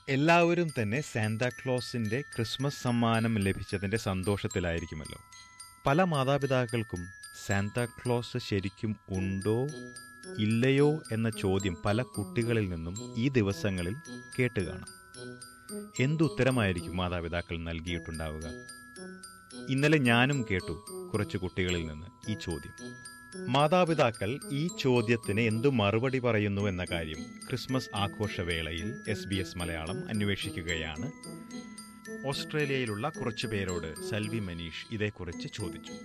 എല്ലാവരും തന്നെ സാന്താക്ലോസിന്റെ ക്രിസ്മസ് സമ്മാനം ലഭിച്ചതിന്റെ സന്തോഷത്തിലായിരിക്കുമല്ലോ പല മാതാപിതാക്കൾക്കും സാന്താക്ലോസ് ശരിക്കും ഉണ്ടോ ഇല്ലയോ എന്ന ചോദ്യം പല കുട്ടികളിൽ നിന്നും ഈ ദിവസങ്ങളിൽ കേട്ട് കാണാം എന്തുത്തരമായിരിക്കും മാതാപിതാക്കൾ നൽകിയിട്ടുണ്ടാവുക ഇന്നലെ ഞാനും കേട്ടു കുറച്ച് കുട്ടികളിൽ നിന്ന് ഈ ചോദ്യം മാതാപിതാക്കൾ ഈ ചോദ്യത്തിന് എന്തു മറുപടി പറയുന്നു എന്ന കാര്യം ക്രിസ്മസ് ആഘോഷവേളയിൽ എസ് ബി എസ് മലയാളം അന്വേഷിക്കുകയാണ് ഓസ്ട്രേലിയയിലുള്ള കുറച്ചു പേരോട് സൽവി മനീഷ് ഇതേക്കുറിച്ച് ചോദിച്ചു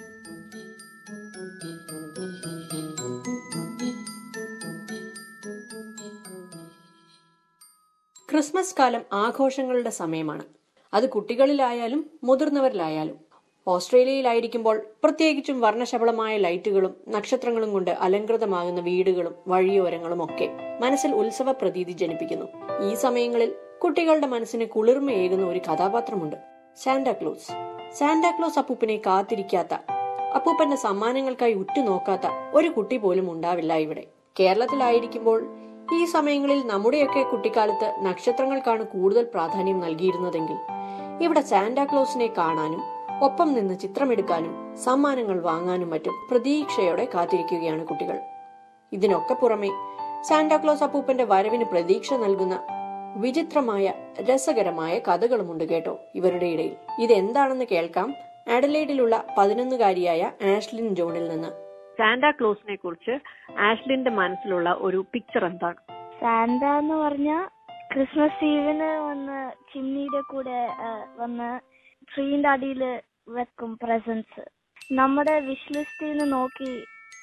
ക്രിസ്മസ് കാലം ആഘോഷങ്ങളുടെ സമയമാണ് അത് കുട്ടികളിലായാലും മുതിർന്നവരിലായാലും ഓസ്ട്രേലിയയിലായിരിക്കുമ്പോൾ പ്രത്യേകിച്ചും വർണ്ണശബളമായ ലൈറ്റുകളും നക്ഷത്രങ്ങളും കൊണ്ട് അലങ്കൃതമാകുന്ന വീടുകളും വഴിയോരങ്ങളും ഒക്കെ മനസ്സിൽ ഉത്സവ പ്രതീതി ജനിപ്പിക്കുന്നു ഈ സമയങ്ങളിൽ കുട്ടികളുടെ മനസ്സിന് കുളിർമയേകുന്ന ഒരു കഥാപാത്രമുണ്ട് സാന്റാക്ലോസ് സാന്റാക്ലോസ് അപ്പൂപ്പനെ കാത്തിരിക്കാത്ത അപ്പൂപ്പന്റെ സമ്മാനങ്ങൾക്കായി ഉറ്റുനോക്കാത്ത ഒരു കുട്ടി പോലും ഉണ്ടാവില്ല ഇവിടെ കേരളത്തിലായിരിക്കുമ്പോൾ ഈ സമയങ്ങളിൽ നമ്മുടെയൊക്കെ കുട്ടിക്കാലത്ത് നക്ഷത്രങ്ങൾക്കാണ് കൂടുതൽ പ്രാധാന്യം നൽകിയിരുന്നതെങ്കിൽ ഇവിടെ സാന്റാക്ലോസിനെ കാണാനും ഒപ്പം നിന്ന് ചിത്രമെടുക്കാനും സമ്മാനങ്ങൾ വാങ്ങാനും മറ്റും പ്രതീക്ഷയോടെ കാത്തിരിക്കുകയാണ് കുട്ടികൾ ഇതിനൊക്കെ പുറമെ സാന്റാക്ലോസ് അപ്പൂപ്പന്റെ വരവിന് പ്രതീക്ഷ നൽകുന്ന വിചിത്രമായ രസകരമായ കഥകളുമുണ്ട് കേട്ടോ ഇവരുടെ ഇടയിൽ ഇതെന്താണെന്ന് കേൾക്കാം ആഡലേഡിലുള്ള പതിനൊന്നുകാരിയായ ആഷ്ലിൻ ജോണിൽ നിന്ന് സാന്റാക്ലോസിനെ കുറിച്ച് ആഷ്ലിന്റെ മനസ്സിലുള്ള ഒരു പിക്ചർ എന്താണ് സാന്റ എന്ന് പറഞ്ഞ ക്രിസ്മസ് ഈവിന് വന്ന് ചിമ്മിയുടെ കൂടെ ആ, വന്ന് ട്രീന്റെ അടിയിൽ വെക്കും പ്രസൻസ് നമ്മുടെ വിഷ് ലിസ്റ്റിൽ നിന്ന് നോക്കി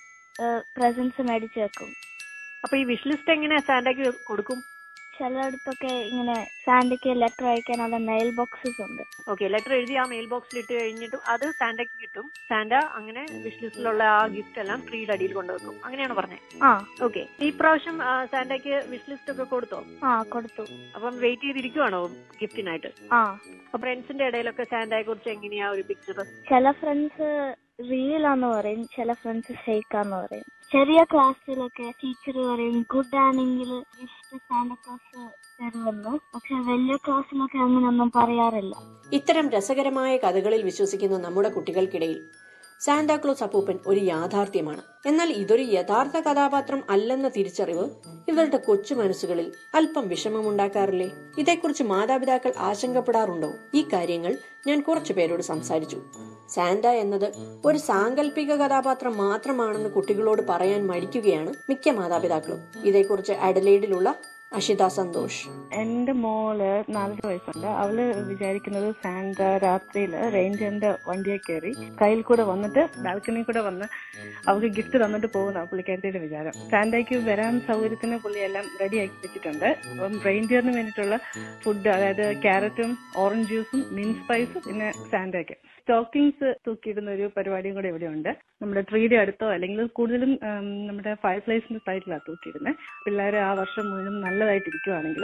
പ്രസൻസ് മേടിച്ച് വെക്കും അപ്പൊ ഈ വിഷ് ലിസ്റ്റ് എങ്ങനെ സാന്റയ്ക്ക് കൊടുക്കും ചിലയിടത്തൊക്കെ ഇങ്ങനെ സാന്റയ്ക്ക് ലെറ്റർ അയക്കാനുള്ള മെയിൽ ബോക്സസ് ഉണ്ട് ഓക്കെ ലെറ്റർ എഴുതി ആ മെയിൽ ബോക്സിൽ ഇട്ട് കഴിഞ്ഞിട്ട് അത് സാന്റയ്ക്ക് കിട്ടും സാന്റ അങ്ങനെ വിഷ് ലിസ്റ്റിലുള്ള ആ ഗിഫ്റ്റ് എല്ലാം ട്രീയുടെ അടിയിൽ കൊണ്ടുവെക്കും അങ്ങനെയാണ് പറഞ്ഞത് ആ ഓക്കെ ഈ പ്രാവശ്യം ആ, സാന്റയ്ക്ക് വിഷ് ലിസ്റ്റ് ഒക്കെ കൊടുത്തോ ആ കൊടുത്തു അപ്പം വെയിറ്റ് ചെയ്തിരിക്കുവാണോ ഗിഫ്റ്റിനായിട്ട് ആ അപ്പൊ ഫ്രണ്ട്സിന്റെ ഇടയിലൊക്കെ സാന്റയെ കുറിച്ച് എങ്ങനെയാ ഒരു പിക്ചർ ചില ഫ്രണ്ട്സ് റിയലാന്ന് പറയും ചില ഫ്രണ്ട്സ് ഫേക്കാന്ന് പറയും ചെറിയ ക്ലാസ്സിലൊക്കെ ടീച്ചർ പറയും ഗുഡ് ആണെങ്കിൽ വിഷ്ണു സാന്റക്ലാസ് തരുമെന്ന് പക്ഷെ വലിയ ക്ലാസ്സിലൊക്കെ അങ്ങനെയൊന്നും പറയാറില്ല ഇത്തരം രസകരമായ കഥകളിൽ വിശ്വസിക്കുന്ന നമ്മുടെ കുട്ടികൾക്കിടയിൽ സാന്റാക്ലോസ് അപ്പൂപ്പൻ ഒരു യാഥാർത്ഥ്യമാണ് എന്നാൽ ഇതൊരു യഥാർത്ഥ കഥാപാത്രം അല്ലെന്ന തിരിച്ചറിവ് ഇവരുടെ കൊച്ചു മനസ്സുകളിൽ അല്പം വിഷമമുണ്ടാക്കാറില്ലേ ഇതേക്കുറിച്ച് മാതാപിതാക്കൾ ആശങ്കപ്പെടാറുണ്ടോ ഈ കാര്യങ്ങൾ ഞാൻ കുറച്ചു പേരോട് സംസാരിച്ചു സാന്റ എന്നത് ഒരു സാങ്കല്പിക കഥാപാത്രം മാത്രമാണെന്ന് കുട്ടികളോട് പറയാൻ മടിക്കുകയാണ് മിക്ക മാതാപിതാക്കളും ഇതേക്കുറിച്ച് അഡലേഡിലുള്ള അഷിത സന്തോഷ് എന്റെ മോള് നാലര വയസ്സുണ്ട് അവള് വിചാരിക്കുന്നത് സാന്റ രാത്രിയില് റേഞ്ചറിന്റെ വണ്ടിയെ കയറി കയ്യിൽ കൂടെ വന്നിട്ട് ബാൽക്കണിയിൽ കൂടെ വന്ന് അവൾക്ക് ഗിഫ്റ്റ് തന്നിട്ട് പോകുന്ന പുള്ളിക്കാരത്തിയുടെ വിചാരം സാന്റയ്ക്ക് വരാൻ സൗകര്യത്തിന് പുള്ളി എല്ലാം റെഡി ആക്കി വെച്ചിട്ടുണ്ട് അപ്പം റെയിൻഡിയറിന് വേണ്ടിയിട്ടുള്ള ഫുഡ് അതായത് ക്യാരറ്റും ഓറഞ്ച് ജ്യൂസും മിൻ സ്പൈസും പിന്നെ സാന്റയ്ക്ക് സ്റ്റോക്കിങ്സ് തൂക്കിയിടുന്ന ഒരു പരിപാടിയും കൂടെ ഇവിടെ ഉണ്ട് നമ്മുടെ ട്രീയുടെ അടുത്തോ അല്ലെങ്കിൽ കൂടുതലും ഉം, നമ്മുടെ ഫയർ പ്ലേസിന്റെ സൈഡിലാണ് തൂക്കിയിടുന്നത് പിള്ളേർ ആ വർഷം മുഴുവൻ നല്ലതായിട്ട് ഇരിക്കുവാണെങ്കിൽ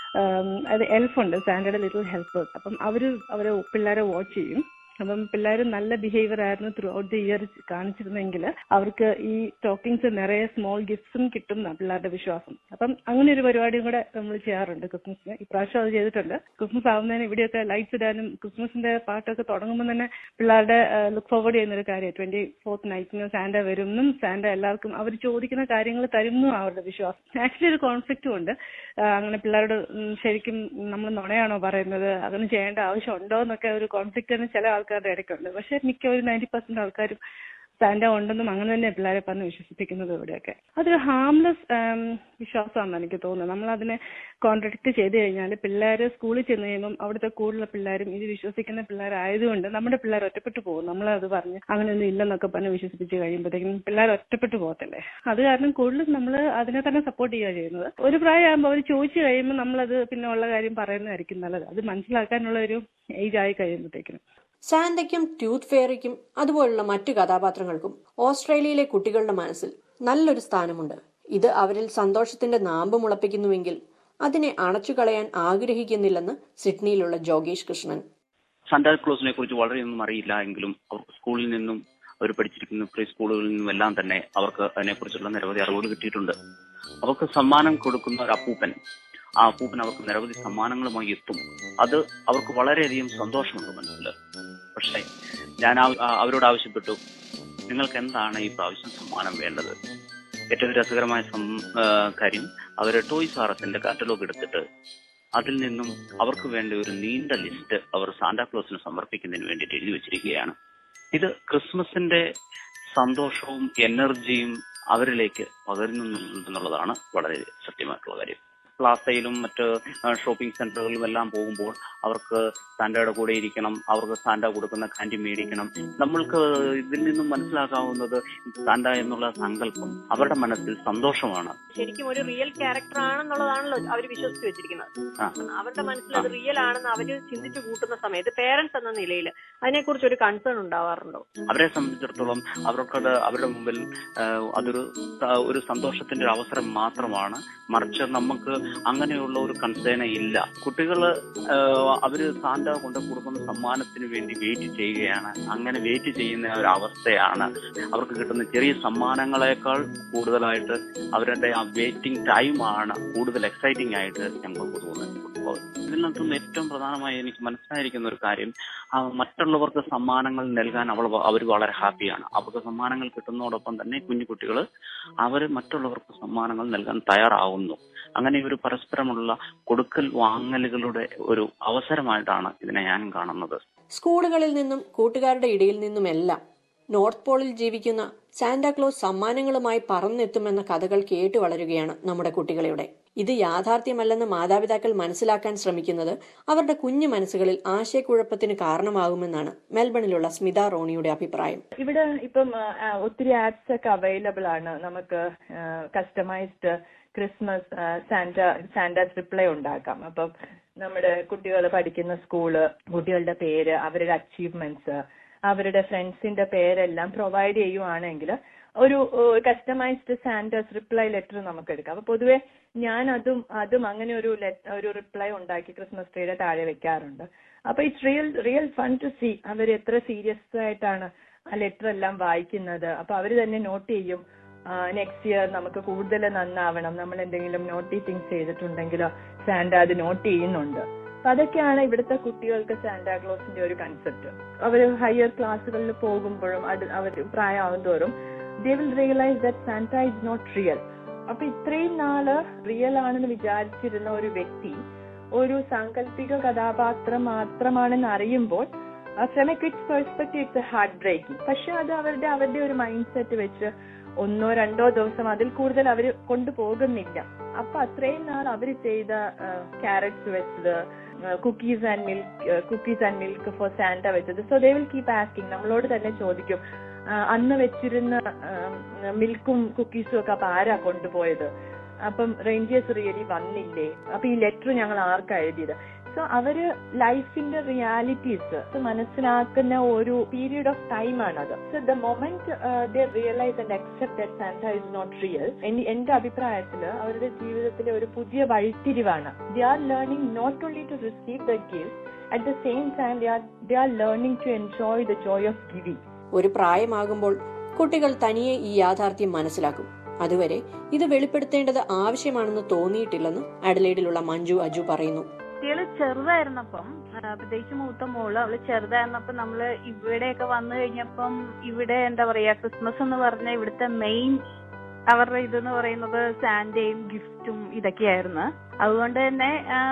അത് എൽഫ് ഉണ്ട് സാൻഡയുടെ ലിറ്റിൽ ഹെൽപ്പ് അപ്പം അവര് അവരെ പിള്ളേരെ വാച്ച് ചെയ്യും അപ്പം പിള്ളേർ നല്ല ബിഹേവിയർ ആയിരുന്നു ത്രൂ ഔട്ട് ദി ഇയർ കാണിച്ചിരുന്നെങ്കിൽ അവർക്ക് ഈ സ്റ്റോക്കിങ്സ് നിറയെ സ്മോൾ ഗിഫ്റ്റ്സും കിട്ടും എന്നാ പിള്ളേരുടെ വിശ്വാസം അപ്പം അങ്ങനെ ഒരു പരിപാടിയും കൂടെ നമ്മൾ ചെയ്യാറുണ്ട് ക്രിസ്മസിന് ഇപ്രാവശ്യം അത് ചെയ്തിട്ടുണ്ട് ക്രിസ്മസ് ആവുന്നതിന് ഇവിടെയൊക്കെ ലൈറ്റ്സ് ഇടാനും ക്രിസ്മസിന്റെ പാട്ടൊക്കെ തുടങ്ങുമ്പോൾ തന്നെ പിള്ളേരുടെ ലുക്ക് ഫോർവേഡ് ചെയ്യുന്ന ഒരു കാര്യം ട്വന്റി ഫോർത്ത് നൈറ്റിന് സാന്റ വരുമെന്നും സാന്റ എല്ലാവർക്കും അവർ ചോദിക്കുന്ന കാര്യങ്ങൾ തരുമെന്നും അവരുടെ വിശ്വാസം ആക്ച്വലി ഒരു കോൺഫ്ലിക്റ്റും ഉണ്ട് ആ, അങ്ങനെ പിള്ളേരോട് ഉം, ശരിക്കും നമ്മൾ നുണയാണോ പറയുന്നത് അങ്ങനെ ചെയ്യേണ്ട ആവശ്യമുണ്ടോ എന്നൊക്കെ ഒരു കോൺഫ്ലിക്റ്റ് തന്നെ ചില ആൾക്കാരുടെ ഇടയ്ക്കുണ്ട് പക്ഷെ മിക്ക ഒരു നയൻറ്റി പെർസെന്റ് ആൾക്കാരും സാന്റ ഉണ്ടെന്നും അങ്ങനെ തന്നെ പിള്ളേരെ പറഞ്ഞ് വിശ്വസിപ്പിക്കുന്നത് ഇവിടെയൊക്കെ അതൊരു ഹാംലെസ് വിശ്വാസമാണെന്ന് എനിക്ക് തോന്നുന്നത് നമ്മൾ അതിനെ കോൺട്രഡിക്ട് ചെയ്ത് കഴിഞ്ഞാൽ പിള്ളേർ സ്കൂളിൽ ചെന്ന് കഴിയുമ്പം അവിടുത്തെ കൂടുതൽ പിള്ളേരും ഇത് വിശ്വസിക്കുന്ന പിള്ളേരായതുകൊണ്ട് നമ്മുടെ പിള്ളേർ ഒറ്റപ്പെട്ടു പോകും നമ്മളത് പറഞ്ഞ് അങ്ങനെയൊന്നും ഇല്ലെന്നൊക്കെ പറഞ്ഞ് വിശ്വസിപ്പിച്ച് കഴിയുമ്പോഴത്തേക്കും പിള്ളേർ ഒറ്റപ്പെട്ടു പോകത്തില്ലേ അത് കാരണം കൂടുതലും നമ്മൾ അതിനെ തന്നെ സപ്പോർട്ട് ചെയ്യുക ചെയ്യുന്നത് ഒരു പ്രായമാകുമ്പോൾ അവർ ചോദിച്ചു കഴിയുമ്പോൾ നമ്മളത് പിന്നെ ഉള്ള കാര്യം പറയുന്നതായിരിക്കും നല്ലത് അത് മനസ്സിലാക്കാനുള്ള ഒരു ഏജ് ആയി കഴിയുമ്പോഴത്തേക്കിനും സാന്തയ്ക്കും ട്യൂത്ത് ഫെയറിക്കും അതുപോലുള്ള മറ്റു കഥാപാത്രങ്ങൾക്കും ഓസ്ട്രേലിയയിലെ കുട്ടികളുടെ മനസ്സിൽ നല്ലൊരു സ്ഥാനമുണ്ട് ഇത് അവരിൽ സന്തോഷത്തിന്റെ നാമ്പ് മുളപ്പിക്കുന്നുവെങ്കിൽ അതിനെ അണച്ചുകളയാൻ ആഗ്രഹിക്കുന്നില്ലെന്ന് സിഡ്നിയിലുള്ള ജോഗേഷ് കൃഷ്ണൻ സാന്റാക്ലോസിനെ കുറിച്ച് വളരെയൊന്നും അറിയില്ല എങ്കിലും അവർക്ക് സ്കൂളിൽ നിന്നും അവർ പഠിച്ചിരിക്കുന്ന പ്രീ സ്കൂളുകളിൽ നിന്നും എല്ലാം തന്നെ അവർക്ക് അതിനെക്കുറിച്ചുള്ള നിരവധി അറിവുകൾ കിട്ടിയിട്ടുണ്ട് അവർക്ക് സമ്മാനം കൊടുക്കുന്ന ഒരു അപ്പൂപ്പൻ ആ അപ്പൂപ്പൻ അവർക്ക് നിരവധി സമ്മാനങ്ങളുമായി എത്തും അത് അവർക്ക് വളരെയധികം സന്തോഷമുണ്ട് മനസ്സിൽ പക്ഷേ ഞാൻ ആ- ആ- അവരോട് ആവശ്യപ്പെട്ടു നിങ്ങൾക്ക് എന്താണ് ഈ പ്രാവശ്യം സമ്മാനം വേണ്ടത് ഏറ്റവും രസകരമായ സം- ആ, കാര്യം അവർ ടോയ്സ് ആർ എസിന്റെ കാറ്റലോഗ് എടുത്തിട്ട് അതിൽ നിന്നും അവർക്ക് വേണ്ട ഒരു നീണ്ട ലിസ്റ്റ് അവർ സാന്റാക്ലോസിന് സമർപ്പിക്കുന്നതിന് വേണ്ടിയിട്ട് എഴുതി വെച്ചിരിക്കുകയാണ് ഇത് ക്രിസ്മസിന്റെ സന്തോഷവും എനർജിയും അവരിലേക്ക് പകരുന്നുണ്ടെന്നുള്ളതാണ് വളരെ സത്യമായിട്ടുള്ള കാര്യം പ്ലാസയിലും മറ്റ് ഷോപ്പിംഗ് സെന്ററുകളിലും എല്ലാം പോകുമ്പോൾ അവർക്ക് സാന്റയുടെ കൂടെ ഇരിക്കണം അവർക്ക് സാന്റ കൊടുക്കുന്ന കാൻഡി മേടിക്കണം നമ്മൾക്ക് ഇതിൽ നിന്നും മനസ്സിലാക്കാവുന്നത് സാന്റ എന്നുള്ള സങ്കല്പം അവരുടെ മനസ്സിൽ സന്തോഷമാണ് ശരിക്കും ഒരു റിയൽ ക്യാരക്ടർ ആണെന്നുള്ളതാണല്ലോ അവർ വിശ്വസിച്ച് വെച്ചിരിക്കുന്നത് ആ. അവരുടെ മനസ്സിൽ അത് റിയൽ ആണെന്ന് അവര് ചിന്തിച്ചു കൂട്ടുന്ന സമയത്ത് പേരൻസ് എന്ന നിലയിൽ അതിനെക്കുറിച്ച് ഒരു കൺസേൺ ഉണ്ടാവാറുണ്ടോ അവരെ സംബന്ധിച്ചിടത്തോളം അവർക്കത് അവരുടെ മുമ്പിൽ ആ, അതൊരു സ- ഒരു സന്തോഷത്തിന്റെ ഒരു അവസരം മാത്രമാണ് മറിച്ച് നമുക്ക് അങ്ങനെയുള്ള ഒരു കൺസേണ ഇല്ല കുട്ടികള് ആ, അവര് സാന്റ കൊണ്ട് കൊടുക്കുന്ന സമ്മാനത്തിന് വേണ്ടി വെയിറ്റ് ചെയ്യുകയാണ് അങ്ങനെ വെയിറ്റ് ചെയ്യുന്ന ഒരു അവസ്ഥയാണ് അവർക്ക് കിട്ടുന്ന ചെറിയ സമ്മാനങ്ങളെക്കാൾ കൂടുതലായിട്ട് അവരുടെ ആ വെയിറ്റിംഗ് ടൈമാണ് കൂടുതൽ എക്സൈറ്റിംഗ് ആയിട്ട് ഞങ്ങൾക്ക് തോന്നുന്നത് അപ്പോൾ ഇതിനകത്തുനിന്ന് ഏറ്റവും പ്രധാനമായി എനിക്ക് മനസ്സിലായിരിക്കുന്ന ഒരു കാര്യം ആ, മറ്റുള്ളവർക്ക് സമ്മാനങ്ങൾ നൽകാൻ അവൾ അവർ വളരെ ഹാപ്പിയാണ് അവർക്ക് സമ്മാനങ്ങൾ കിട്ടുന്നതോടൊപ്പം തന്നെ കുഞ്ഞു കുട്ടികൾ അവർ മറ്റുള്ളവർക്ക് സമ്മാനങ്ങൾ നൽകാൻ തയ്യാറാവുന്നു അങ്ങനെ ഒരു പരസ്പരമുള്ള കൊടുക്കൽ വാങ്ങലുകളുടെ ഒരു അവസരമായിട്ടാണ് ഇതിനെ ഞാൻ കാണുന്നത് സ്കൂളുകളിൽ നിന്നും കൂട്ടുകാരുടെ ഇടയിൽ നിന്നുമെല്ലാം നോർത്ത് പോളിൽ ജീവിക്കുന്ന സാന്റാക്ലോസ് സമ്മാനങ്ങളുമായി പറന്നെത്തുമെന്ന കഥകൾ കേട്ടു വളരുകയാണ് നമ്മുടെ കുട്ടികളിവിടെ ഇത് യാഥാർത്ഥ്യമല്ലെന്ന് മാതാപിതാക്കൾ മനസ്സിലാക്കാൻ ശ്രമിക്കുന്നത് അവരുടെ കുഞ്ഞു മനസ്സുകളിൽ ആശയക്കുഴപ്പത്തിന് കാരണമാകുമെന്നാണ് മെൽബണിലുള്ള സ്മിത റോണിയുടെ അഭിപ്രായം ഇവിടെ ഇപ്പം ആ, ആ, ഒത്തിരി ആപ്സ് ഒക്കെ അവൈലബിൾ ആണ് നമുക്ക് customised Christmas Santa Santa's reply ഉണ്ടാക്കാം അപ്പം നമ്മുടെ കുട്ടികൾ പഠിക്കുന്ന സ്കൂള് കുട്ടികളുടെ പേര് അവരുടെ അച്ചീവ്മെന്റ്സ് അവരുടെ ഫ്രണ്ട്സിന്റെ പേരെല്ലാം പ്രൊവൈഡ് ചെയ്യുവാണെങ്കിൽ ഒരു കസ്റ്റമൈസ്ഡ് സാന്റസ് റിപ്ലൈ ലെറ്റർ നമുക്ക് എടുക്കാം അപ്പൊ പൊതുവെ ഞാൻ അതും അതും അങ്ങനെ ഒരു let- ഒരു റിപ്ലൈ ഉണ്ടാക്കി ക്രിസ്മസ് ട്രീയുടെ താഴെ വെക്കാറുണ്ട് അപ്പൊ it's real real fun to see അവർ എത്ര സീരിയസ് ആയിട്ടാണ് ആ ലെറ്റർ എല്ലാം വായിക്കുന്നത് അപ്പൊ അവർ തന്നെ നോട്ട് ചെയ്യും നെക്സ്റ്റ് ഇയർ നമുക്ക് കൂടുതൽ നന്നാവണം നമ്മൾ എന്തെങ്കിലും നോട്ടി തിങ്സ് ചെയ്തിട്ടുണ്ടെങ്കിൽ സാന്റ അത് നോട്ട് ചെയ്യുന്നുണ്ട് അപ്പൊ അതൊക്കെയാണ് ഇവിടുത്തെ കുട്ടികൾക്ക് സാന്റാക്ലോസിന്റെ ഒരു കൺസെപ്റ്റ് അവർ ഹയർ ക്ലാസ്സുകളിൽ പോകുമ്പോഴും അത് അവർ പ്രായമാവും തോറും they will realise that Santa is not real അപ്പൊ ഇത്രയും നാള് റിയൽ ആണെന്ന് വിചാരിച്ചിരുന്ന ഒരു വ്യക്തി ഒരു സാങ്കല്പിക കഥാപാത്രം മാത്രമാണെന്ന് അറിയുമ്പോൾ from a kid's perspective it's heart breaking പക്ഷെ അത് അവരുടെ അവരുടെ ഒരു മൈൻഡ് സെറ്റ് വെച്ച് ഒന്നോ രണ്ടോ ദിവസം അതിൽ കൂടുതൽ അവർ കൊണ്ടുപോകുന്നില്ല അപ്പൊ അത്രയും നാൾ അവർ ചെയ്ത ക്യാരറ്റ്സ് വെച്ചത് cookies and milk cookies and milk for Santa വെച്ചത് so they will keep asking നമ്മളോട് തന്നെ ചോദിക്കും ആ, അന്ന് വെച്ചിരുന്ന മിൽക്കും കുക്കീസും ഒക്കെ അപ്പൊ ആരാ കൊണ്ടുപോയത് അപ്പം റേഞ്ചേഴ്സ് റിയലി വന്നില്ലേ അപ്പൊ ഈ ലെറ്റർ ഞങ്ങൾ ആർക്കാ എഴുതിയത് സോ അവര് ലൈഫിന്റെ റിയാലിറ്റീസ് മനസ്സിലാക്കുന്ന ഒരു പീരീഡ് ഓഫ് ടൈം ആണത് so the moment they realise and accept that Santa is not real എന്റെ അഭിപ്രായത്തിൽ അവരുടെ ജീവിതത്തിലെ ഒരു പുതിയ വഴിത്തിരിവാണ് they are learning not only to receive the gift at the same time they are they are learning to enjoy the joy of giving ഒരു പ്രായമാകുമ്പോൾ കുട്ടികൾ തനിയെ ഈ യാഥാർത്ഥ്യം മനസ്സിലാക്കും അതുവരെ ഇത് വെളിപ്പെടുത്തേണ്ടത് ആവശ്യമാണെന്ന് തോന്നിയിട്ടില്ലെന്ന് അഡലൈഡിലുള്ള മഞ്ജു അജു പറയുന്നു കുട്ടികള് ചെറുതായിരുന്നപ്പം ആ, പ്രത്യേകിച്ച് മൂത്ത മോള് അവള് ചെറുതായിരുന്നപ്പം നമ്മള് ഇവിടെയൊക്കെ വന്നു കഴിഞ്ഞപ്പം ഇവിടെ എന്താ പറയാ ക്രിസ്മസ് എന്ന് പറഞ്ഞ ഇവിടുത്തെ മെയിൻ അവരുടെ ഇതെന്ന് പറയുന്നത് സാന്റയും ഗിഫ്റ്റും ഇതൊക്കെയായിരുന്നു അതുകൊണ്ട് തന്നെ ആ,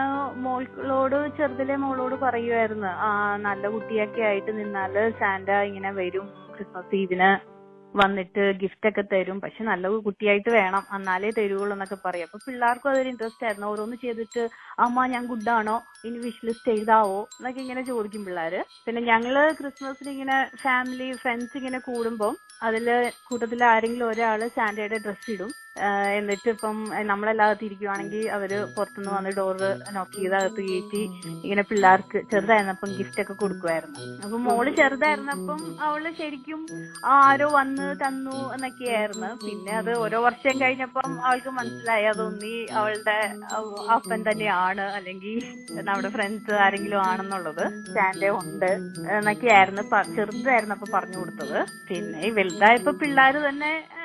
മോളോട് ചെറുതിലെ മോളോട് പറയുമായിരുന്നു ആ നല്ല കുട്ടിയൊക്കെ ആയിട്ട് നിന്നാല് സാന്റ ഇങ്ങനെ വരും ക്രിസ്മസ് ഈവിന് വന്നിട്ട് ഗിഫ്റ്റ് ഒക്കെ തരും പക്ഷെ നല്ല കുട്ടിയായിട്ട് വേണം എന്നാലേ തരുവുള്ളൂ എന്നൊക്കെ പറയും അപ്പൊ പിള്ളേർക്കും അതൊരു ഇൻട്രസ്റ്റ് ആയിരുന്നു ഓരോന്ന് ചെയ്തിട്ട് അമ്മ ഞാൻ ഗുഡാണോ ഇനി വിഷ് ലിസ്റ്റ് എഴുതാവോ എന്നൊക്കെ ഇങ്ങനെ ചോദിക്കും പിള്ളേര് പിന്നെ ഞങ്ങള് ക്രിസ്മസിന് ഇങ്ങനെ ഫാമിലി ഫ്രണ്ട്സ് ഇങ്ങനെ കൂടുമ്പം അതില് കൂട്ടത്തിൽ ആരെങ്കിലും ഒരാള് സാന്റയുടെ ഡ്രസ് ഇടും ആഹ് എന്നിട്ട് ഇപ്പം നമ്മളെല്ലാകത്ത് ഇരിക്കുവാണെങ്കിൽ അവര് പുറത്തുനിന്ന് വന്ന് ഡോറ് നോക്ക് ചെയ്ത് അകത്ത് കയറ്റി ഇങ്ങനെ പിള്ളേർക്ക് ചെറുതായിരുന്നപ്പം ഗിഫ്റ്റ് ഒക്കെ കൊടുക്കുമായിരുന്നു അപ്പൊ മോള് ചെറുതായിരുന്നപ്പം അവള് ശരിക്കും ആരോ വന്ന് തന്നു എന്നൊക്കെയായിരുന്നു പിന്നെ അത് ഓരോ വർഷം കഴിഞ്ഞപ്പം അവൾക്ക് മനസ്സിലായി അതൊന്നി അവളുടെ അഹ് അപ്പൻ തന്നെയാണ് അല്ലെങ്കിൽ നമ്മുടെ ഫ്രണ്ട്സ് ആരെങ്കിലും ആണെന്നുള്ളത് സാന്റ ഉണ്ട് എന്നൊക്കെയായിരുന്നു പ- ചെറുതായിരുന്നപ്പോ പറഞ്ഞു കൊടുത്തത് പിന്നെ ഈ വലുതായപ്പോ പിള്ളേര് തന്നെ ആ,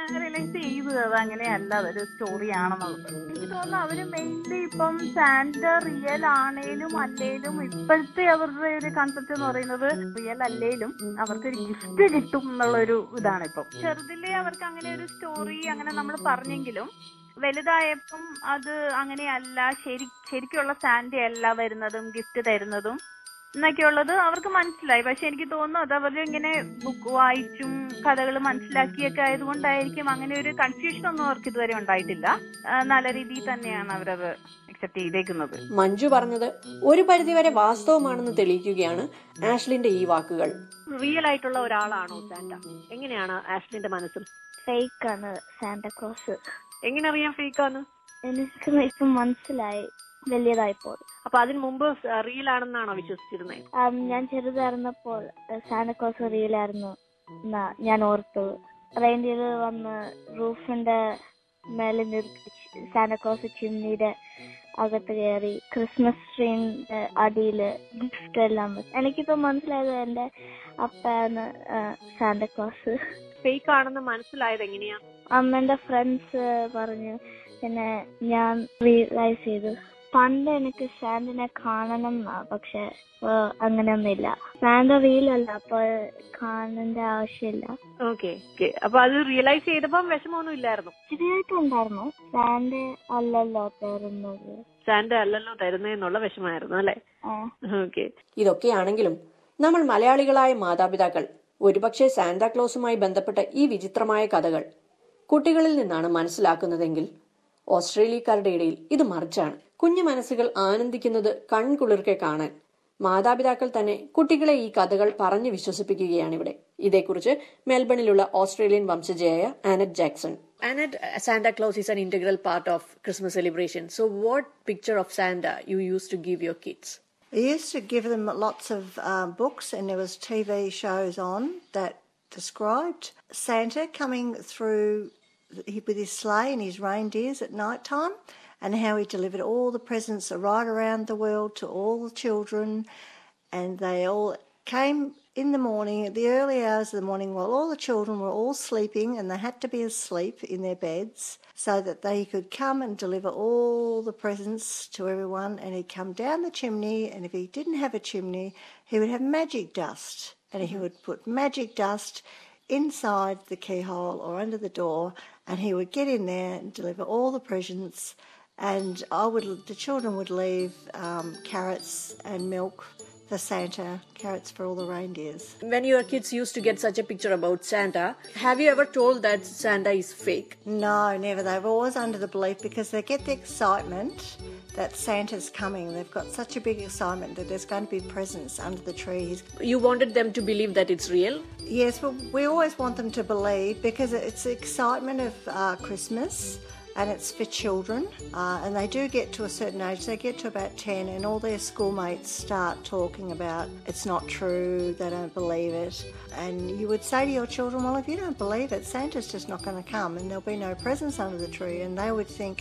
റിയലൈസ് ചെയ്തത് അത് അങ്ങനെയല്ല അതൊരു സ്റ്റോറി ആണെന്നുള്ളത് എനിക്ക് തോന്നുന്നു അവര് മെയിൻലി ഇപ്പം സാന്റ റിയൽ ആണേലും അല്ലേലും ഇപ്പോഴത്തെ അവരുടെ ഒരു കൺസെപ്റ്റ് എന്ന് പറയുന്നത് റിയൽ അല്ലേലും അവർക്കൊരു ഗിഫ്റ്റ് കിട്ടും എന്നുള്ളൊരു ഇതാണ് ഇപ്പം ചെറുതിലേ അവർക്ക് അങ്ങനെ ഒരു സ്റ്റോറി അങ്ങനെ നമ്മൾ പറഞ്ഞെങ്കിലും വലുതായപ്പം അത് അങ്ങനെയല്ല ശരി ശരിക്കുള്ള സാന്റ അല്ല വരുന്നതും ഗിഫ്റ്റ് തരുന്നതും എന്നൊക്കെയുള്ളത് അവർക്ക് മനസ്സിലായി പക്ഷെ എനിക്ക് തോന്നുന്നു അത് അവർ ഇങ്ങനെ ബുക്ക് വായിച്ചും കഥകൾ മനസ്സിലാക്കിയൊക്കെ ആയതുകൊണ്ടായിരിക്കും അങ്ങനെ ഒരു കൺഫ്യൂഷൻ ഒന്നും അവർക്ക് ഇതുവരെ ഉണ്ടായിട്ടില്ല ആ, നല്ല രീതിയിൽ തന്നെയാണ് അവരത് അക്സെപ്റ്റ് ചെയ്തേക്കുന്നത് മഞ്ജു പറഞ്ഞത് ഒരു പരിധിവരെ വാസ്തവമാണെന്ന് തെളിയിക്കുകയാണ് ആഷ്ലിന്റെ ഈ വാക്കുകൾ റിയൽ ആയിട്ടുള്ള ഒരാളാണോ സാന്റ എങ്ങനെയാണ് ആഷ്ലിന്റെ മനസ്സിൽ ഫേക്ക് ആണ് സാന്റക്ലോസ് എങ്ങനെ അറിയാം ഫേക്ക് ആണ് എനിക്ക് ഇപ്പം മനസ്സിലായി വലിയതായപ്പോൾ അപ്പൊ അതിന് മുമ്പ് റിയൽ ആണെന്നാണോ വിശ്വസിച്ചിരുന്നത് ആം, ഞാൻ ചെറുതായിരുന്നപ്പോൾ സാന്റക്ലോസ് റിയലായിരുന്നു എന്നാ ഞാൻ ഓർത്തു റെയിൻഡിയർ വന്ന് റൂഫിന്റെ മേലെ നിർത്തി സാന്റക്ലോസ് ചിമ്മിയുടെ അകത്ത് കയറി ക്രിസ്മസ് ട്രീന്റെ അടിയില് ഗിഫ്റ്റ് എല്ലാം വെച്ച്. എനിക്കിപ്പോ മനസ്സിലായത് എന്റെ അപ്പയാണ് സാന്റക്ലോസ് ഫേക്ക് ആണെന്ന് മനസ്സിലായത് എങ്ങനെയാ അമ്മന്റെ ഫ്രണ്ട്സ് പറഞ്ഞു പിന്നെ ഞാൻ റിയലൈസ് ചെയ്തു പണ്ട് എനിക്ക് സാന്റിനെ കാണണം എന്നാ പക്ഷെ ഇപ്പൊ അങ്ങനെയൊന്നുമില്ല സാന്റ് റിയൽ അല്ല അപ്പൊ കാണേണ്ട ആവശ്യമില്ല ഓക്കെ ഓക്കെ അപ്പൊ അത് റിയലൈസ് ചെയ്തപ്പം വിഷമമൊന്നും ഇല്ലായിരുന്നു ശരിയായിട്ടുണ്ടായിരുന്നു സാന്റ് അല്ലല്ലോ തരുന്നത് സാന്റ അല്ലല്ലോ തരുന്നതെന്നുള്ള വിഷമായിരുന്നു അല്ലെ ആ ഓക്കെ ഇതൊക്കെയാണെങ്കിലും നമ്മൾ മലയാളികളായ മാതാപിതാക്കൾ ഒരുപക്ഷെ സാന്റാക്ലോസുമായി ബന്ധപ്പെട്ട ഈ വിചിത്രമായ കഥകൾ കുട്ടികളിൽ നിന്നാണ് മനസ്സിലാക്കുന്നതെങ്കിൽ ഓസ്ട്രേലിയക്കാരുടെ ഇടയിൽ ഇത് മറിച്ചാണ് കുഞ്ഞു മനസ്സുകൾ ആനന്ദിക്കുന്നത് കൺകുളിർക്കെ കാണാൻ മാതാപിതാക്കൾ തന്നെ കുട്ടികളെ ഈ കഥകൾ പറഞ്ഞു വിശ്വസിപ്പിക്കുകയാണ് ഇവിടെ ഇതേക്കുറിച്ച് മെൽബണിലുള്ള ഓസ്ട്രേലിയൻ വംശജയായ Annette Jackson Annette Santa Claus is an integral part of Christmas celebration so what picture of Santa you use to give your kids We used to give them lots of um, books, and there was TV shows on that described Santa coming through with his sleigh and his reindeers at night time, and how he delivered all the presents right around the world to all the children, and they all came in the morning, at the early hours of the morning, while all the children were all sleeping and they had to be asleep in their beds so that they could come and deliver all the presents to everyone. And he'd come down the chimney, and if he didn't have a chimney, he would have magic dust, and he would put magic dust inside the keyhole or under the door, and he would get in there and deliver all the presents. And I would, the children would leave um, carrots and milk for Santa, carrots for all the reindeers. When your kids used to get such a picture about Santa, have you ever told that Santa is fake? No, never. They were always under the belief because they get the excitement that Santa's coming. They've got such a big excitement that there's going to be presents under the tree. He's You wanted them to believe that it's real? Yes, well, we always want them to believe because it's the excitement of uh, Christmas and it's for children. Uh, and they do get to a certain age, they get to about 10, and all their schoolmates start talking about it's not true, they don't believe it. And you would say to your children, Well, if you don't believe it, Santa's just not going to come and there'll be no presents under the tree. And they would think,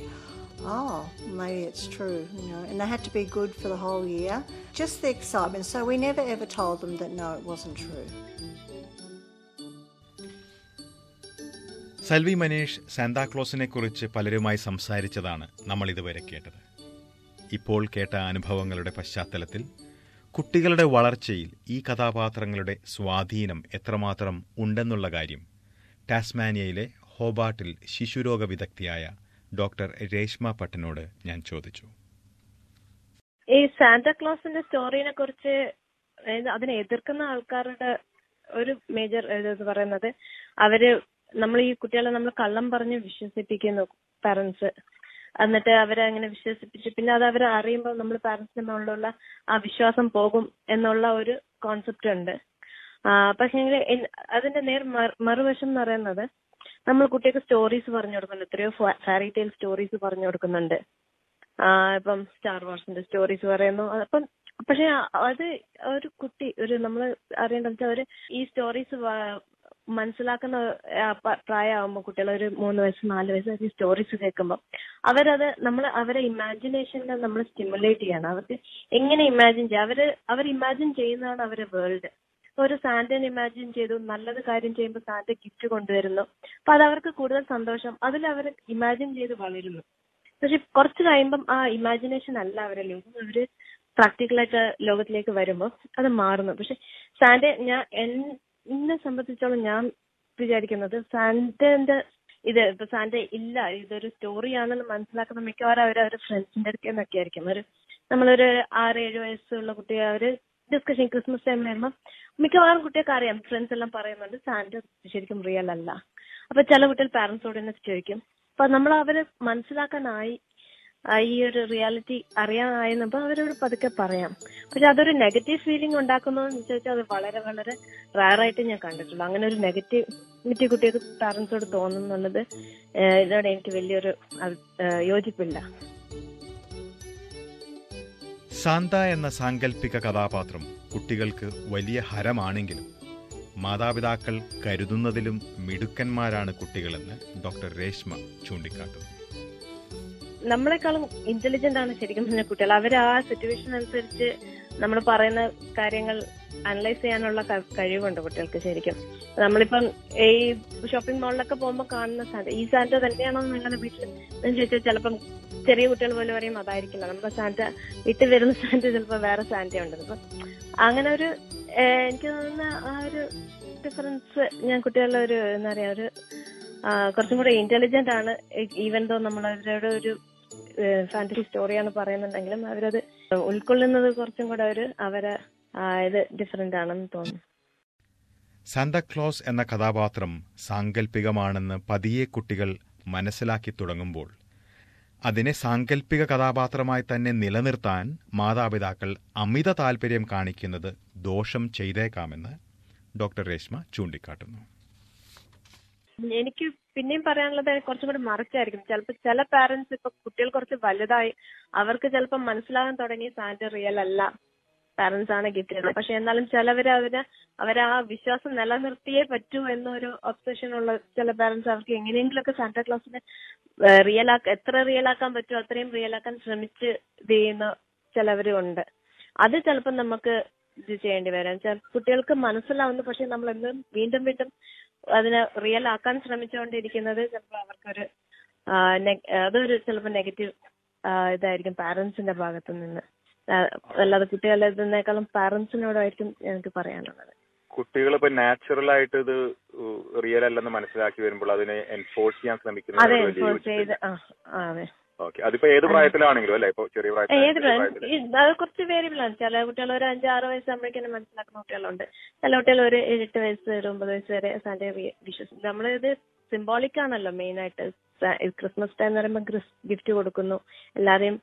Oh, maybe it's true, you know, and they had to be good for the whole year. Just the excitement. So we never ever told them that no, it wasn't true. Salvi Manish സാന്താക്ലോസിനെ കുറിച്ച് പലരുമായി സംസാരിച്ചതാണ് നമ്മൾ ഇതുവരെ കേട്ടത് ഇപ്പോൾ കേട്ട അനുഭവങ്ങളുടെ പശ്ചാത്തലത്തിൽ കുട്ടികളുടെ വളർച്ചയിൽ ഈ കഥാപാത്രങ്ങളുടെ സ്വാധീനം എത്രമാത്രം ഉണ്ടെന്നുള്ള കാര്യം ടാസ്മാനിയയിലെ ഹോബാട്ടിൽ ശിശുരോഗ വിദഗ്ധയായ ഡോക്ടർ രേഷ്മ പട്ടനോട് ഞാൻ ചോദിച്ചു ഈ സാന്താക്ലോസിന്റെ സ്റ്റോറിനെ കുറിച്ച് അതായത് അതിനെ എതിർക്കുന്ന ആൾക്കാരുടെ ഒരു മേജർ ഇത് പറയുന്നത് അവര് നമ്മൾ ഈ കുട്ടികളെ നമ്മൾ കള്ളം പറഞ്ഞ് വിശ്വസിപ്പിക്കുന്നു പാരന്റ്സ് എന്നിട്ട് അവരെ അങ്ങനെ വിശ്വസിപ്പിച്ച് പിന്നെ അത് അവർ അറിയുമ്പോൾ നമ്മൾ പാരന്റ്സിന്റെ മുകളിലുള്ള ആ വിശ്വാസം പോകും എന്നുള്ള ഒരു കോൺസെപ്റ്റ് ഉണ്ട് പക്ഷെ അതിന്റെ നേർ മറു- മറുവശം എന്ന് പറയുന്നത് നമ്മൾ കുട്ടികൾക്ക് സ്റ്റോറീസ് പറഞ്ഞു കൊടുക്കുന്നുണ്ട് എത്രയോ ഫാരി ടെയിൽ സ്റ്റോറീസ് പറഞ്ഞു കൊടുക്കുന്നുണ്ട് ആ, ഇപ്പം സ്റ്റാർ വാർസിന്റെ സ്റ്റോറീസ് പറയുന്നു അപ്പം പക്ഷെ അത് ഒരു കുട്ടി ഒരു നമ്മൾ അറിയേണ്ടത് വെച്ചാൽ അവര് ഈ സ്റ്റോറീസ് മനസ്സിലാക്കുന്ന ആ, പ- പ്രായമാകുമ്പോൾ കുട്ടികൾ ഒരു മൂന്ന് വയസ്സ് നാല് വയസ്സ് ഈ സ്റ്റോറീസ് കേൾക്കുമ്പോൾ അവരത് നമ്മൾ അവരെ ഇമാജിനേഷനിൽ നമ്മൾ സ്റ്റിമുലേറ്റ് ചെയ്യണം അവർക്ക് എങ്ങനെ ഇമാജിൻ ചെയ്യാം അവര് അവർ ഇമാജിൻ ചെയ്യുന്നതാണ് അവരുടെ വേൾഡ് ഒരു സാന്റനെ ഇമാജിൻ ചെയ്തു നല്ലത് കാര്യം ചെയ്യുമ്പോൾ സാന്റ ഗിഫ്റ്റ് കൊണ്ടുവരുന്നു അപ്പൊ അത് അവർക്ക് കൂടുതൽ സന്തോഷം അതിൽ അവർ ഇമാജിൻ ചെയ്ത് വളരുന്നു പക്ഷെ കുറച്ച് കഴിയുമ്പം ആ ഇമാജിനേഷൻ അല്ല അവരെ ലോകം അവര് പ്രാക്ടിക്കലായിട്ട് ലോകത്തിലേക്ക് വരുമ്പോൾ അത് മാറുന്നു പക്ഷെ സാന്റ ഞാൻ എൻ- എന്നെ സംബന്ധിച്ചോളം ഞാൻ വിചാരിക്കുന്നത് സാന്റന്റെ ഇത് ഇപ്പൊ സാന്റ ഇല്ല ഇതൊരു സ്റ്റോറിയാണെന്ന് മനസ്സിലാക്കുന്ന മിക്കവാറും അവർ അവരുടെ ഫ്രണ്ട്സിന്റെ അടുക്കൽ നിന്നൊക്കെ ആയിരിക്കും ഒരു നമ്മളൊരു ആറ് ഏഴ് വയസ്സുള്ള കുട്ടി അവര് ഡിസ്കഷൻ ക്രിസ്മസ് ടൈം വരുമ്പോൾ മിക്കവാറും കുട്ടികൾക്ക് അറിയാം ഫ്രണ്ട്സ് എല്ലാം പറയുന്നുണ്ട് സാന്റ ശരിക്കും റിയൽ അല്ല അപ്പൊ ചില കുട്ടികൾ പാരന്റ്സോട് തന്നെ ചോദിക്കും അപ്പൊ നമ്മൾ അവരെ മനസ്സിലാക്കാനായി ആ ഈ ഒരു റിയാലിറ്റി അറിയാനായെന്നപ്പോ അവരോട് പതുക്കെ പറയാം പക്ഷെ അതൊരു നെഗറ്റീവ് ഫീലിംഗ് ഉണ്ടാക്കുന്നോ എന്ന് ചോദിച്ചാൽ അത് വളരെ വളരെ റയറായിട്ട് ഞാൻ കണ്ടിട്ടുള്ളൂ അങ്ങനെ ഒരു നെഗറ്റിവിറ്റി കുട്ടികൾക്ക് പാരന്റ്സോട് തോന്നുന്നുള്ളത് ഏഹ് ഇതിനോട് എനിക്ക് വലിയൊരു അത്, ഏഹ് യോജിപ്പില്ല സാന്ത എന്ന സാങ്കല്പിക കഥാപാത്രം കുട്ടികൾക്ക് വലിയ ഹരമാണെങ്കിലും മാതാപിതാക്കൾ കരുതുന്നതിലും മിടുക്കന്മാരാണ് കുട്ടികളെന്ന് ഡോക്ടർ രേഷ്മ ചൂണ്ടിക്കാട്ടുന്നു നമ്മളെക്കാളും ഇന്റലിജന്റ് ആണ് ശരിക്കും പറഞ്ഞ കുട്ടികൾ അവർ ആ സിറ്റുവേഷൻ അനുസരിച്ച് നമ്മൾ പറയുന്ന കാര്യങ്ങൾ അനലൈസ് ചെയ്യാനുള്ള ക- കഴിവുണ്ട് കുട്ടികൾക്ക് ശരിക്കും നമ്മളിപ്പം ഈ ഷോപ്പിംഗ് മാളിലൊക്കെ പോകുമ്പോൾ കാണുന്ന സാന്റ ഈ സാന്റ തന്നെയാണോ നിങ്ങളുടെ വീട്ടിൽ എന്ന് ചോദിച്ചാൽ ചിലപ്പം ചെറിയ കുട്ടികൾ പോലും പറയും അതായിരിക്കില്ല നമ്മുടെ സാന്റ വീട്ടിൽ വരുന്ന സാന്റ ചിലപ്പോൾ വേറെ സാന്റ ഉണ്ട് അപ്പം അങ്ങനെ ഒരു ഏഹ്, എനിക്ക് തോന്നുന്ന ആ ഒരു ഡിഫറൻസ് ഞാൻ കുട്ടികളുടെ ഒരു എന്താ പറയാ ഒരു ആ, കുറച്ചും കൂടെ ഇന്റലിജന്റ് ആണ് ഈവൻ ദോ നമ്മൾ അവരുടെ ഒരു ഫാന്റസി സ്റ്റോറിയാണ് പറയുന്നുണ്ടെങ്കിലും അവരത് ഉൾക്കൊള്ളുന്നത് കുറച്ചും കൂടെ ഒരു അവരെ ആ, ഇത് ഡിഫറെന്റ് ആണെന്ന് തോന്നുന്നു സാന്താക്ലോസ് എന്ന കഥാപാത്രം സാങ്കല്പികമാണെന്ന് പതിയെ കുട്ടികൾ മനസ്സിലാക്കി തുടങ്ങുമ്പോൾ അതിനെ സാങ്കല്പിക കഥാപാത്രമായി തന്നെ നിലനിർത്താൻ മാതാപിതാക്കൾ അമിത താൽപര്യം കാണിക്കുന്നത് ദോഷം ചെയ്തേക്കാമെന്ന് ഡോക്ടർ രേഷ്മ ചൂണ്ടിക്കാട്ടുന്നു എനിക്ക് പിന്നെയും പറയാനുള്ളത് കുറച്ചും കൂടി മറിച്ചായിരിക്കും ചിലപ്പോൾ ചില പാരന്റ്സ് ഇപ്പൊ കുട്ടികൾ കുറച്ച് വലുതായി അവർക്ക് ചിലപ്പോൾ മനസ്സിലാകാൻ തുടങ്ങി സാന്റ റിയൽ അല്ല പാരന്റ്സ് ആണ് ഗിഫ്റ്റ് ചെയ്യുന്നത് പക്ഷെ എന്നാലും ചിലവര് അവര് അവരെ ആ വിശ്വാസം നിലനിർത്തിയേ പറ്റൂ എന്നൊരു ഒബ്സഷൻ ഉള്ള ചില പാരന്റ്സ് അവർക്ക് എങ്ങനെയെങ്കിലുമൊക്കെ സാന്റ ക്ലോസിനെ റിയൽ ആക്കാൻ എത്ര റിയൽ ആക്കാൻ പറ്റുമോ അത്രയും റിയൽ ആക്കാൻ ശ്രമിച്ച് ഇത് ചെയ്യുന്ന ചിലവരും ഉണ്ട് അത് ചിലപ്പോൾ നമുക്ക് ഇത് ചെയ്യേണ്ടി വരാം ചില കുട്ടികൾക്ക് മനസ്സിലാവുന്നു പക്ഷെ നമ്മൾ എന്നും വീണ്ടും വീണ്ടും അതിനെ റിയൽ ആക്കാൻ ശ്രമിച്ചുകൊണ്ടിരിക്കുന്നത് ചിലപ്പോൾ അവർക്കൊരു ആ, നെ- അതൊരു ചിലപ്പോൾ നെഗറ്റീവ് ഇതായിരിക്കും പാരന്റ്സിന്റെ ഭാഗത്തു നിന്ന് ആ, അല്ലാതെ കുട്ടികളെ ഇതിനേക്കാളും പാരന്റ്സിനോടായിരിക്കും എനിക്ക് പറയാനുള്ളത് കുട്ടികൾ ഇപ്പൊ നാച്ചുറൽ ആയിട്ട് ഇത് റിയൽ അല്ലെന്ന് മനസ്സിലാക്കി വരുമ്പോൾ അതിനെ എൻഫോഴ്സ് ചെയ്യാൻ അതെ ശ്രമിക്കുന്നത് എൻഫോഴ്സ് ചെയ്ത് ആ ആ, അതെ ഓക്കെ അതിപ്പോ ഏത് പ്രായത്തിലാണെങ്കിലും അല്ലെ ഇപ്പൊ ചെറിയ ഏത് പ്രായത്തിൽ പ്രായം- ഈ- അത് കുറച്ച് വേരിയബിൾ ആണ് ചില കുട്ടികൾ ഒരു അഞ്ച് ആറ് വയസ്സാകുമ്പോഴേക്കും മനസ്സിലാക്കുന്ന കുട്ടികളുണ്ട് ചില കുട്ടികൾ ഒരു ഏഴെട്ട് വയസ്സ് ഒരു ഒമ്പത് വയസ്സ് വരെ സാന്റെ വിശ്വസിക്കും നമ്മളിത് സിംബോളിക് ആണല്ലോ മെയിൻ ആയിട്ട് സ- ഈ ക്രിസ്മസ് ടൈം എന്ന് പറയുമ്പോൾ ഗിഫ്റ്റ് കൊടുക്കുന്നു എല്ലാരെയും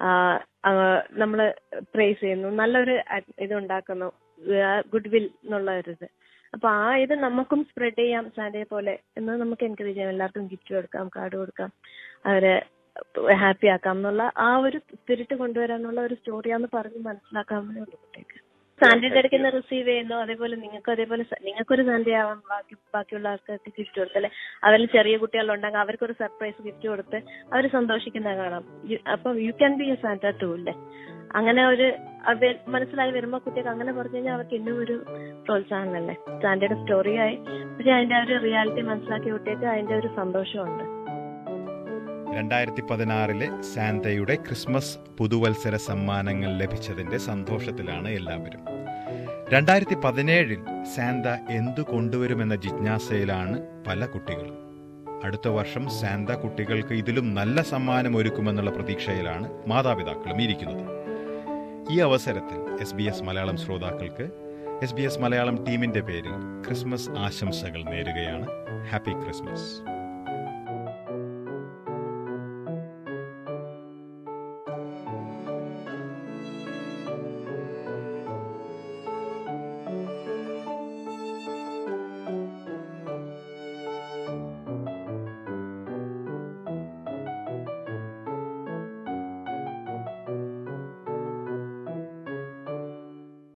നമ്മൾ പ്രേസ് ചെയ്യുന്നു നല്ലൊരു at- ഇത് ഉണ്ടാക്കുന്നു ഗുഡ് വിൽ എന്നുള്ള ഒരു ഇത് അപ്പൊ ആ ഇത് നമുക്കും സ്പ്രെഡ് ചെയ്യാം സാന്റയെ പോലെ എന്ന് നമുക്ക് എൻകറേജ് ചെയ്യാം എല്ലാവർക്കും ഗിഫ്റ്റ് കൊടുക്കാം കാർഡ് കൊടുക്കാം അവരെ ഹാപ്പി ആക്കാം എന്നുള്ള ആ ഒരു സ്പിരിറ്റ് കൊണ്ടുവരാനുള്ള ഒരു സ്റ്റോറിയാന്ന് പറഞ്ഞ് മനസ്സിലാക്കാവുന്നേ ഉള്ളൂ കുട്ടിക്ക് സാന്റയുടെ അടുക്കുന്ന റിസീവ് ചെയ്യുന്നു അതേപോലെ നിങ്ങൾക്ക് അതേപോലെ സ- നിങ്ങൾക്കൊരു സാന്റ ആവാം ബാക്കി ബാക്കിയുള്ള ആൾക്കാർക്ക് ഗിഫ്റ്റ് കൊടുത്തല്ലേ അവരിൽ ചെറിയ കുട്ടികളുണ്ടെങ്കിൽ അവർക്കൊരു സർപ്രൈസ് ഗിഫ്റ്റ് കൊടുത്ത് അവർ സന്തോഷിക്കുന്ന കാണാം യു- അപ്പം you can be a Santa too അല്ലേ അങ്ങനെ ഒരു അത് മനസ്സിലായി വരുമ്പോൾ കുട്ടികൾക്ക് അങ്ങനെ പറഞ്ഞു കഴിഞ്ഞാൽ അവർക്ക് ഇന്നും ഒരു പ്രോത്സാഹനമല്ലേ സാന്റയുടെ സ്റ്റോറിയായി പക്ഷെ അതിന്റെ ആ ഒരു റിയാലിറ്റി മനസ്സിലാക്കിയ കുട്ടികൾക്ക് അതിന്റെ ഒരു സന്തോഷമുണ്ട് രണ്ടായിരത്തി പതിനാറിലെ സാന്തയുടെ ക്രിസ്മസ് പുതുവത്സര സമ്മാനങ്ങൾ ലഭിച്ചതിന്റെ സന്തോഷത്തിലാണ് എല്ലാവരും രണ്ടായിരത്തി പതിനേഴിൽ സാന്ത എന്തു കൊണ്ടുവരുമെന്ന ജിജ്ഞാസയിലാണ് പല കുട്ടികളും അടുത്ത വർഷം സാന്ത കുട്ടികൾക്ക് ഇതിലും നല്ല സമ്മാനം ഒരുക്കുമെന്നുള്ള പ്രതീക്ഷയിലാണ് മാതാപിതാക്കളും ഇരിക്കുന്നത് ഈ അവസരത്തിൽ എസ് ബി എസ് മലയാളം ശ്രോതാക്കൾക്ക് എസ് ബി എസ് മലയാളം ടീമിന്റെ പേരിൽ ക്രിസ്മസ് ആശംസകൾ നേരുകയാണ് ഹാപ്പി ക്രിസ്മസ്